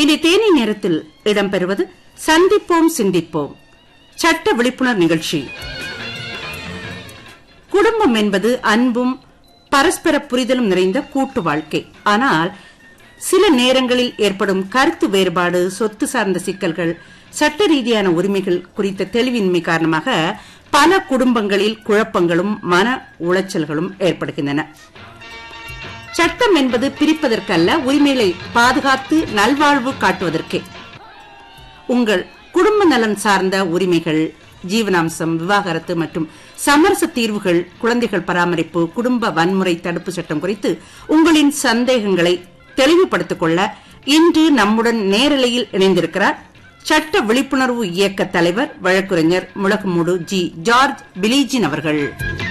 இனி தேனி நேரத்தில் இடம்பெறுவது சந்திப்போம் சிந்திப்போம் சட்ட விழிப்புணர்வு நிகழ்ச்சி குடும்பம் என்பது அன்பும் பரஸ்பர புரிதலும் நிறைந்த கூட்டு வாழ்க்கை ஆனால் சில நேரங்களில் ஏற்படும் கருத்து வேறுபாடு சொத்து சார்ந்த சிக்கல்கள் சட்ட ரீதியான உரிமைகள் குறித்த தெளிவின்மை காரணமாக பல குடும்பங்களில் குழப்பங்களும் மன உளைச்சல்களும் ஏற்படுகின்றன சட்டம் என்பது பிரிப்பதற்கல்ல உரிமைகளை பாதுகாத்து நல்வாழ்வு காட்டுவதற்கே உங்கள் குடும்ப நலன் சார்ந்த உரிமைகள் ஜீவனாம்சம் விவாகரத்து மற்றும் சமரச தீர்வுகள் குழந்தைகள் பராமரிப்பு குடும்ப வன்முறை தடுப்பு சட்டம் குறித்து உங்களின் சந்தேகங்களை தெளிவுபடுத்திக் கொள்ள இன்று நம்முடன் நேரலையில் இணைந்திருக்கிறார் சட்ட விழிப்புணர்வு இயக்க தலைவர் வழக்குரைஞர் முழக்குமூடு ஜி ஜார்ஜ் பிலீஜின் அவர்கள்